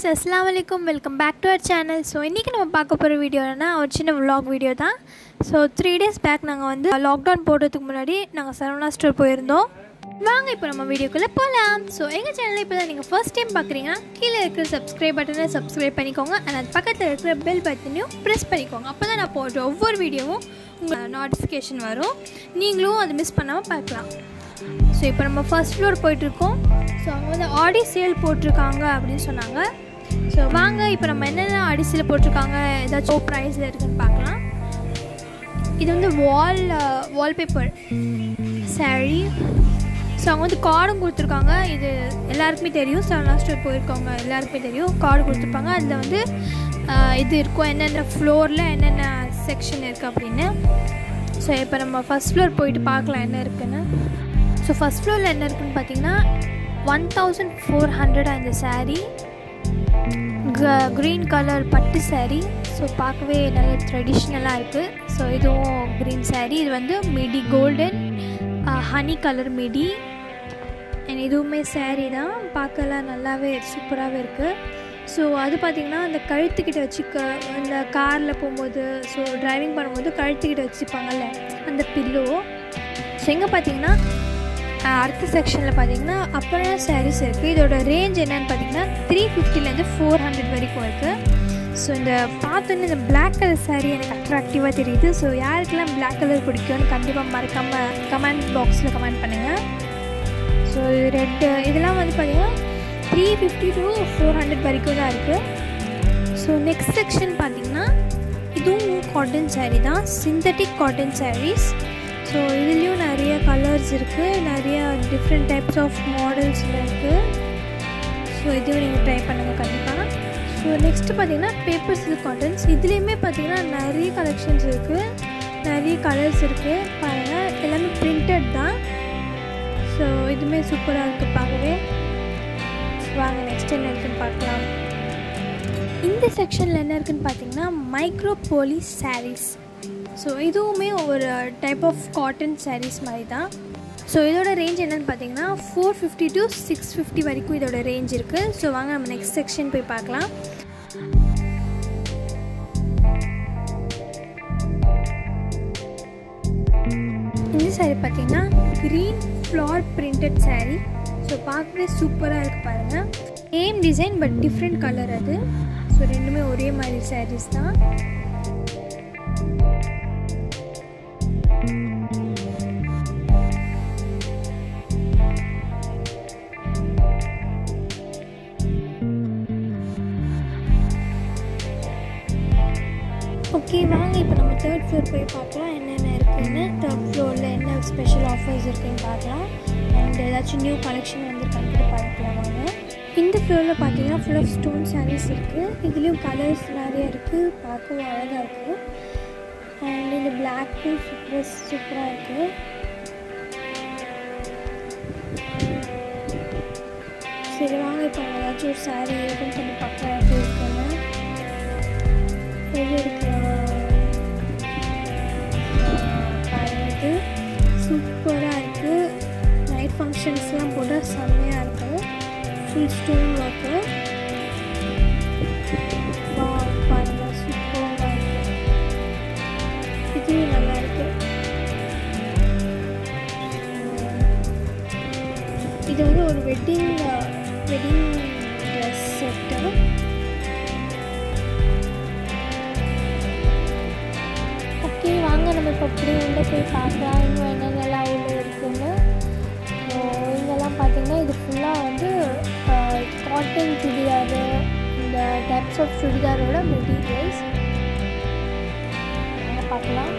அஸ்லாம் வலைக்கும் welcome back to our channel so இன்றைக்கி நம்ம பார்க்க போகிற வீடியோ என்னன்னா ஒரு சின்ன vlog வீடியோ தான் ஸோ த்ரீ டேஸ் பேக் நாங்கள் வந்து லாக்டவுன் போடுறதுக்கு முன்னாடி நாங்கள் சரவணா ஸ்டோர் போயிருந்தோம் வாங்க இப்போ நம்ம வீடியோக்குள்ளே போகலாம் ஸோ எங்கள் சேனலில் இப்போ தான் நீங்கள் ஃபர்ஸ்ட் டைம் பார்க்குறீங்கன்னா கீழே இருக்கிற சப்ஸ்கிரைப் பட்டனை சப்ஸ்கிரைப் பண்ணிக்கோங்க அண்ட் அது பக்கத்தில் இருக்கிற பெல் பட்டனையும் ப்ரெஸ் பண்ணிக்கோங்க அப்போ தான் நான் போடுற ஒவ்வொரு வீடியோவும் உங்களுக்கு நோட்டிஃபிகேஷன் வரும் நீங்களும் அதை மிஸ் பண்ணாமல் பார்க்கலாம் ஸோ இப்போ நம்ம ஃபர்ஸ்ட் ஃப்ளோர் போயிட்டுருக்கோம் ஸோ அவங்க வந்து ஆடி சேல் போட்டிருக்காங்க அப்படின்னு சொன்னாங்க ஸோ வாங்க இப்போ நம்ம என்னென்ன ஆடி சேல் போட்டிருக்காங்க ஏதாச்சும் ப்ரைஸில் இருக்குன்னு பார்க்கலாம் இது வந்து வால் வால்பேப்பர் saree ஸோ அவங்க வந்து கார்டும் கொடுத்துருக்காங்க இது எல்லாருக்குமே தெரியும் சரவணா ஸ்டோர் போயிருக்கவங்க எல்லாருக்குமே தெரியும் கார்டு கொடுத்துருப்பாங்க அதில் வந்து ஆஹ், இது இருக்கும் என்னென்ன ஃப்ளோரில் என்னென்ன செக்ஷன் இருக்குது அப்படின்னு ஸோ இப்போ நம்ம ஃபஸ்ட் ஃப்ளோர் போயிட்டு பார்க்கலாம் என்ன இருக்குன்னு ஸோ ஃபஸ்ட் ஃப்ளோரில் என்ன இருக்குன்னு பார்த்தீங்கன்னா ஒன் தௌசண்ட் ஃபோர் ஹண்ட்ரட் அந்த saree க்ரீன் கலர் பட்டு saree ஸோ பார்க்கவே நல்ல ட்ரெடிஷ்னலாக இருக்குது ஸோ இதுவும் க்ரீன் saree இது வந்து மிடி கோல்டன் ஹனி கலர் மிடி அண்ட் இதுவுமே saree தான் பார்க்கலாம் நல்லாவே சூப்பராகவே இருக்குது ஸோ அது பார்த்திங்கன்னா அந்த கழுத்துக்கிட்ட வச்சுக்க அந்த காரில் போகும்போது ஸோ டிரைவிங் பண்ணும்போது கழுத்துக்கிட்ட வச்சுப்பாங்கல்ல அந்த பில்லோ ஸோ எங்கே பார்த்தீங்கன்னா அஹ், அடுத்த செக்ஷனில் பார்த்தீங்கன்னா அப்புறம் சாரீஸ் இருக்குது இதோட ரேஞ்ச் என்னன்னு பார்த்தீங்கன்னா த்ரீ ஃபிஃப்டிலேருந்து ஃபோர் ஹண்ட்ரட் வரைக்கும் இருக்குது ஸோ இந்த பார்த்தோன்னே இந்த Black கலர் saree எனக்கு அட்ராக்டிவாக தெரியுது ஸோ யாருக்கெல்லாம் Black கலர் பிடிக்கும்னு கண்டிப்பாக மறக்காமல் கமெண்ட் பாக்ஸில் கமெண்ட் பண்ணுங்கள் ஸோ ரெட்டு இதெல்லாம் வந்து பார்த்தீங்கன்னா three fifty to four hundred வரைக்கும் தான் இருக்குது ஸோ நெக்ஸ்ட் செக்ஷன் பார்த்தீங்கன்னா இதுவும் காட்டன் saree தான் சிந்தட்டிக் காட்டன் sarees ஸோ இதுலேயும் நிறைய கலர்ஸ் இருக்குது நிறைய டிஃப்ரெண்ட் டைப்ஸ் ஆஃப் மாடல்ஸில் இருக்குது ஸோ இதுவும் நீங்கள் ட்ரை பண்ணுங்கள் கண்டிப்பாக ஸோ நெக்ஸ்ட்டு பார்த்தீங்கன்னா பேப்பர் சில்க் காட்டன்ஸ் இதுலேயுமே பார்த்தீங்கன்னா நிறைய கலெக்ஷன்ஸ் இருக்குது நிறைய கலர்ஸ் இருக்குது பாருங்கள் எல்லாமே பிரிண்டட் தான் ஸோ இதுவுமே சூப்பராக இருக்குது பார்க்கவே So, வாங்க நெக்ஸ்ட் என்ன இருக்குன்னு பார்க்கலாம் இந்த செக்ஷனில் என்ன இருக்குன்னு பார்த்தீங்கன்னா மைக்ரோ போலீஸ் sarees ஸோ இதுவுமே ஒரு டைப் ஆஃப் காட்டன் sarees மாதிரி தான் ஸோ இதோட ரேஞ்ச் என்னன்னு பார்த்தீங்கன்னா four fifty to six fifty வரைக்கும் இதோட ரேஞ்ச் இருக்குது ஸோ வாங்க நம்ம நெக்ஸ்ட் செக்ஷன் போய் பார்க்கலாம் இந்த saree பார்த்தீங்கன்னா green flower printed saree so பார்க்கவே சூப்பராக இருக்குது பாருங்கள் same design but different colour அது ஸோ ரெண்டுமே ஒரே மாதிரி sarees தான் ஓகே வாங்க இப்போ நம்ம தேர்ட் ஃப்ளோர் போய் பார்க்கலாம் என்னென்ன இருக்குன்னு தேர்ட் ஃப்ளோரில் என்ன ஸ்பெஷல் ஆஃபர்ஸ் இருக்குன்னு பார்க்கலாம் அண்ட் ஏதாச்சும் நியூ கலெக்ஷன் வந்திருக்கான்னு கூட பார்க்கலாம் வாங்க இந்த ஃப்ளோரில் பார்த்தீங்கன்னா ஃபுல் ஆஃப் ஸ்டோன் சாரீஸ் இருக்குது இதுலேயும் கலர்ஸ் நிறைய இருக்குது பார்க்கவும் அழகாக இருக்குது அண்ட் இந்த பிளாக்கு சூப்பர் சூப்பராக இருக்குது சரி வாங்க இப்போ நம்ம ஏதாச்சும் ஒரு சாரீ ஓப்பன் பண்ணி பார்க்கலாம் எப்படி இருக்குன்னு எது இருக்கு பாருங்க சூப்பராக இருக்குது நைட் ஃபங்க்ஷன்ஸ்லாம் போட்டால் செம்மையாக இருக்குது ஃபுல் ஸ்டோன் ஒர்க்கு பாருங்க சூப்பராக இருக்குது இதுவும் நல்லா இருக்கு இது வந்து ஒரு wedding wedding dress set okay வாங்க நம்ம இப்போ அப்படியே உள்ளே போய் பார்க்கலாம் இன்னும் என்னென்னலாம் உள்ளே இருக்குன்னு ஸோ இங்கெல்லாம் பார்த்தீங்கன்னா இது ஃபுல்லாக வந்து காட்டன் சுடிதார் இந்த டைப்ஸ் ஆஃப் சுடிதாரோட மெட்டீரியல்ஸ் பார்க்கலாம்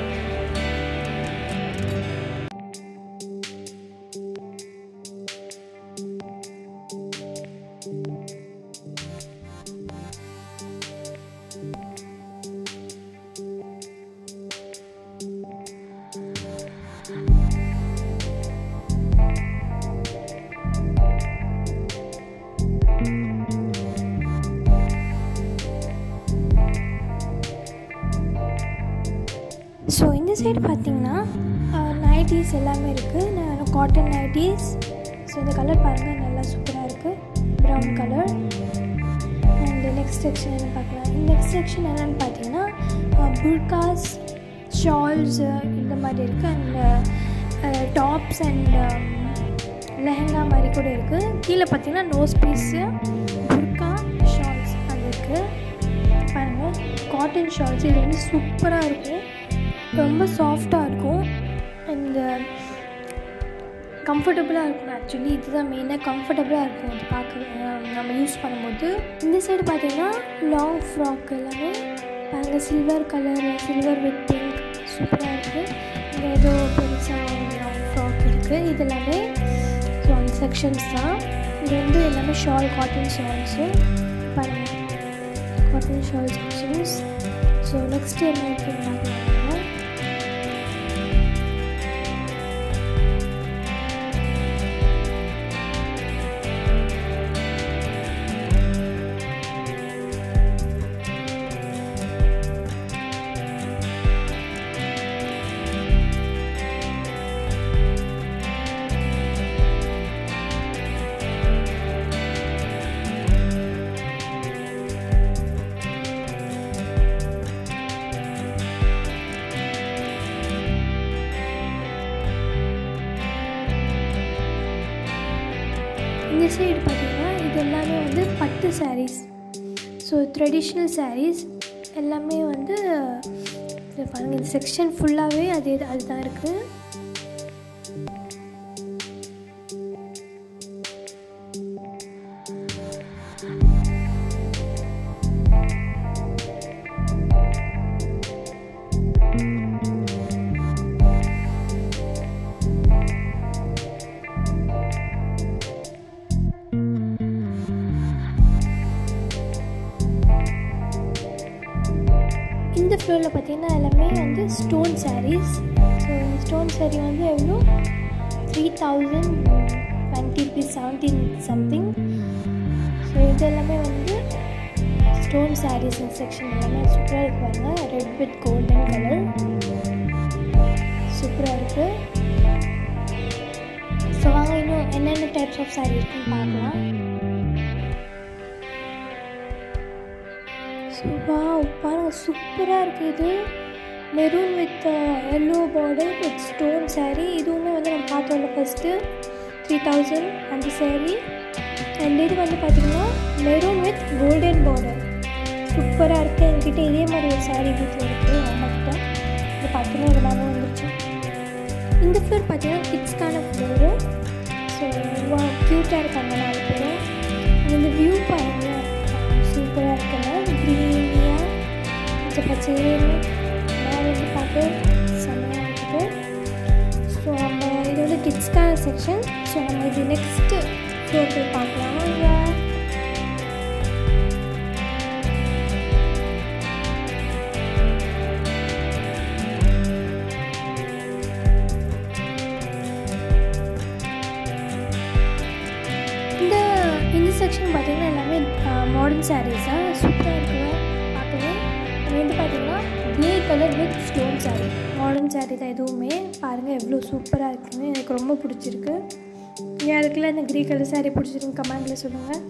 ஸோ இந்த சைடு பார்த்தீங்கன்னா நைட்டிஸ் எல்லாமே இருக்குது காட்டன் நைட்டிஸ் ஸோ இந்த கலர் பாருங்கள் நல்லா சூப்பராக இருக்குது brown colour and next section என்ன பார்க்கலாம் நெக்ஸ்ட் செக்ஷன் என்னென்னு பார்த்தீங்கன்னா புர்காஸ் ஷால்ஸு இந்த மாதிரி இருக்குது அண்ட் டாப்ஸ் அண்ட் லெஹங்கா மாதிரி கூட இருக்குது கீழே பார்த்தீங்கன்னா நோஸ் பீஸு புர்கா ஷால்ஸ் அது இருக்குது பாருங்கள் காட்டன் ஷால்ஸ் இது வந்து சூப்பராக இருக்கும் ரொம்ப சாஃப்டாக இருக்கும் அண்ட் கம்ஃபர்டபுளாக இருக்கும் ஆக்சுவலி இதுதான் மெயினாக கம்ஃபர்டபுளாக இருக்கும் அது பார்க்க நம்ம யூஸ் பண்ணும்போது இந்த சைடு பார்த்தீங்கன்னா லாங் ஃப்ராக் எல்லாமே பாருங்கள் silver colour silver with pink சூப்பராக இருக்குது இங்கே ஏதோ பெருசாக லாங் ஃப்ராக் இருக்குது இது எல்லாமே ஸோ அந்த செக்ஷன்ஸ் தான் இது வந்து எல்லாமே ஷால் காட்டன் ஷால்ஸு பாருங்கள் cotton shawl sections so next என்ன இருக்குன்னு பார்க்கலாம் இந்த சைடு பார்த்தீங்கன்னா இது எல்லாமே வந்து பட்டு சாரீஸ் ஸோ ட்ரெடிஷ்னல் சாரீஸ் எல்லாமே வந்து இது பாருங்கள் இந்த செக்ஷன் ஃபுல்லாகவே அது அதுதான் இருக்குது இந்த ஃப்ளோரில் பார்த்தீங்கன்னா எல்லாமே வந்து ஸ்டோன் சாரீஸ் ஸோ இந்த ஸ்டோன் சாரீ வந்து எவ்வளோ three thousand twenty rupees seventeen something so இது எல்லாமே வந்து ஸ்டோன் சாரீஸ் இந்த செக்ஷன் எல்லாமே சூப்பராக இருக்கு பாருங்க ரெட் வித் கோல்டன் கலர் சூப்பராக இருக்குது ஸோ வாங்க இன்னும் என்னென்ன டைப்ஸ் ஆஃப் சாரீ இருக்குன்னு பார்க்கலாம் ஸோ வா பாருங்கள் சூப்பராக இருக்குது இது maroon with yellow border with stone sari இதுவுமே வந்து நம்ம பார்த்தோம்ல ஃபஸ்ட்டு த்ரீ தௌசண்ட் அந்த சாரீ அண்ட் இது வந்து பார்த்திங்கன்னா மெரூன் வித் கோல்டன் பார்டர் சூப்பராக இருக்குது என்கிட்ட இதே மாதிரி ஒரு சாரீ வீட்டில் இருக்குது அம்மாக்கிட்ட இது பார்த்தீங்கன்னா இதெல்லாமே வந்துருச்சு இந்த ஃப்ளோர் பார்த்தீங்கன்னா கிட்ஸ்க்கான ஃப்ளோரு ஸோ வா க்யூட்டாக இருக்காங்க நாலு பேரும் இந்த வியூ பாருங்கள் சூப்பராக இருக்குல்ல க்ரீனியாக பச்சை பச்சைன்னு மேலே வந்து பார்த்து செம்மையாக இருக்குது ஸோ நம்ம இது வந்து கிட்ஸ்க்கான செக்ஷன் ஸோ நம்ம இது நெக்ஸ்ட்டு ஃப்ளோர் போய் பார்க்கலாம் வாங்க இந்த இந்த செக்ஷன் பார்த்தீங்கன்னா எல்லாமே மாடர்ன் சாரீஸாக சூப்பராக இருக்குங்க பார்க்கவே இது வந்து பார்த்தீங்கன்னா grey colour with stone sari modern sari தான் எதுவுமே பாருங்கள் எவ்வளோ சூப்பராக இருக்குன்னு எனக்கு ரொம்ப பிடிச்சிருக்கு யாருக்கெல்லாம் இந்த க்ரே கலர் சாரீ பிடிச்சிருக்கு கமெண்டில் சொல்லுங்கள்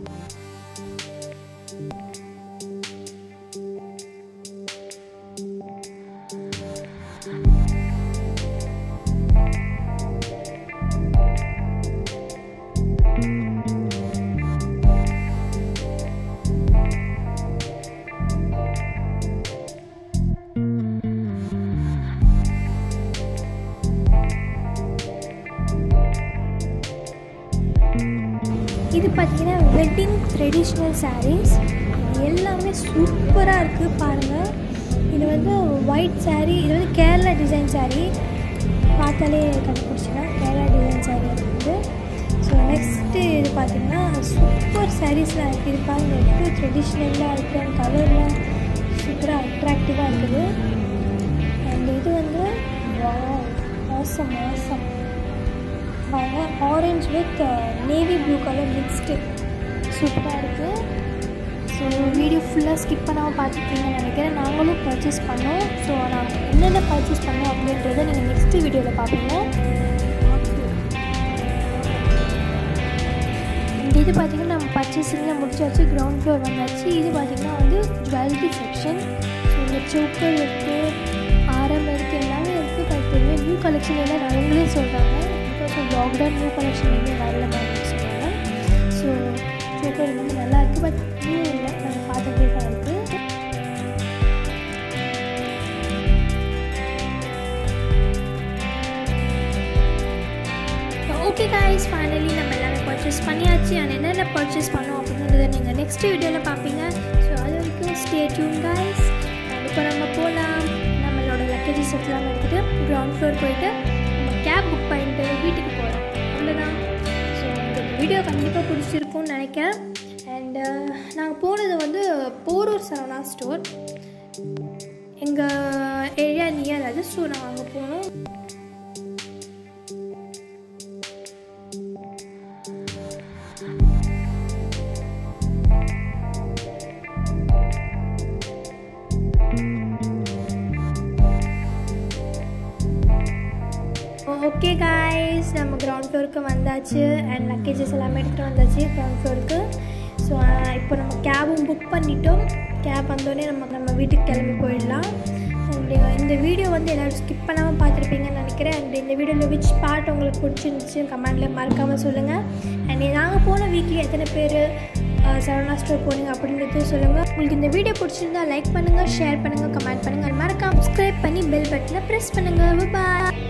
இது பார்த்தீங்கன்னா வெட்டிங் ட்ரெடிஷ்னல் சாரீஸ் எல்லாமே சூப்பராக இருக்குது பாருங்கள் இது வந்து ஒயிட் saree இது வந்து கேரளா டிசைன் saree பார்த்தாலே கண்டுபிடிச்சிடலாம் கேரளா டிசைன் saree அது வந்து ஸோ நெக்ஸ்ட்டு இது பார்த்தீங்கன்னா சூப்பர் சாரீஸ்லாம் இருக்குது இது பாருங்கள் எவ்வளோ ட்ரெடிஷ்னலாக இருக்குது அந்த கலர்லாம் சூப்பராக அட்ராக்டிவாக இருக்குது அண்ட் இது வந்து மாசம் மாசம் பாருங்க orange with navy blue colour mixed சூப்பராக இருக்குது ஸோ வீடியோ ஃபுல்லாக ஸ்கிப் பண்ணாமல் பார்த்துருப்பீங்கன்னு நினைக்கிறேன் நாங்களும் பர்ச்சேஸ் பண்ணோம் ஸோ நான் என்னென்ன பர்ச்சேஸ் பண்ணோம் அப்படின்றத நீங்கள் நெக்ஸ்ட் வீடியோவில் பார்ப்பீங்க இந்த இது பார்த்திங்கன்னா நம்ம பர்ச்சேசிங்லாம் முடிச்சாச்சு கிரவுண்ட் ஃப்ளோர் வந்தாச்சு இது பார்த்திங்கன்னா வந்து ஜுவல்லரி செக்ஷன் ஸோ இந்த சோக்கர் இருக்குது ஆரம் இருக்குது எல்லாமே இருக்குது பட் இதுவே நியூ கலெக்ஷன் எல்லாம் அவங்களே சொல்கிறாங்க because of lockdown new collection எதுவுமே வரல மாதிரி சொல்கிறாங்க ஸோ சோக்கர் வந்து நல்லா இருக்குது பட் நியூ இல்லை நாங்கள் பார்த்துட்டே தான் இருக்குது ஓகே காய்ஸ் ஃபைனலி நம்ம எல்லாமே பர்ச்சேஸ் பண்ணியாச்சு அண்ட் என்னென்ன பர்ச்சேஸ் பண்ணோம் அப்படின்றத நீங்கள் நெக்ஸ்ட் வீடியோவில் பார்ப்பீங்க ஸோ அது வரைக்கும் ஸ்டே டியூன் காய்ஸ் அண்ட் இப்போ நம்ம போகலாம் நம்மளோட லக்கேஜஸ் எல்லாம் எடுத்துகிட்டு கிரவுண்ட் ஃப்ளோர் போயிட்டு நம்ம கேப் புக் பண்ணிட்டு வீட்டுக்கு போகிறோம் அவ்வளோதான் ஸோ உங்களுக்கு வீடியோ கண்டிப்பாக பிடிச்சிருக்கும்னு நினைக்கிறேன் அண்டு நாங்கள் போனது வந்து போரூர் சரவணா ஸ்டோர் எங்கள் ஏரியா நியர் அது ஸோ நாங்கள் அங்கே போனோம் ஓகே காய்ஸ் நம்ம கிரவுண்ட் ஃப்ளோருக்கு வந்தாச்சு அண்ட் லக்கேஜஸ் எல்லாமே எடுத்துகிட்டு வந்தாச்சு கிரவுண்ட் ஃப்ளோருக்கு ஸோ இப்போ நம்ம கேபும் புக் பண்ணிட்டோம் கேப் வந்தோடனே நம்ம நம்ம வீட்டுக்கு கிளம்பி போயிடலாம் அண்ட் இந்த வீடியோ வந்து எல்லோரும் ஸ்கிப் பண்ணாமல் பார்த்துருப்பீங்கன்னு நினைக்கிறேன் அண்ட் இந்த வீடியோவில் விச் பார்ட் உங்களுக்கு பிடிச்சிருந்துச்சு கமெண்டில் மறக்காமல் சொல்லுங்கள் அண்ட் நாங்கள் போன வீக்லி எத்தனை பேர் சரவணா ஸ்டோர் போனீங்க அப்படின்றது சொல்லுங்கள் உங்களுக்கு இந்த வீடியோ பிடிச்சிருந்தா லைக் பண்ணுங்கள் ஷேர் பண்ணுங்கள் கமெண்ட் பண்ணுங்கள் மறக்காம சப்ஸ்கிரைப் பண்ணி பெல் பட்டனை ப்ரெஸ் பண்ணுங்கள் பாய்